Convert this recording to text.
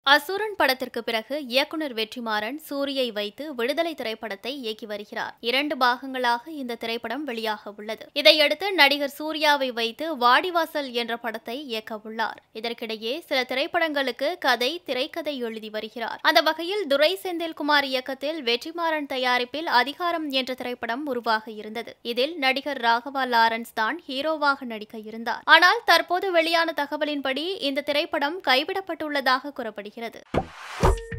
அசுரன் படத்திற்கு பிறகு இயக்குனர் வெற்றிமாறன் சூரியை வைத்து விடுதலை திரைப்படத்தை இயக்கி வருகிறார் இரண்டு பாகங்களாக இந்த திரைப்படம் வெளியாக உள்ளது இதையடுத்து நடிகர் சூர்யாவை வைத்து வாடிவாசல் என்ற படத்தை இயக்க உள்ளார் இதற்கிடையே சில திரைப்படங்களுக்கு கதை திரைக்கதை எழுதி வருகிறார் அந்த வகையில் துரை செந்தில்குமார் இயக்கத்தில் வெற்றிமாறன் தயாரிப்பில் அதிகாரம் என்ற திரைப்படம் உருவாக இருந்தது இதில் நடிகர் ராகவா லாரன்ஸ் தான் ஹீரோவாக நடிக்க இருந்தார் ஆனால் தற்போது வெளியான தகவலின்படி இந்த திரைப்படம் கைவிடப்பட்டுள்ளதாக கூறப்படுகிறது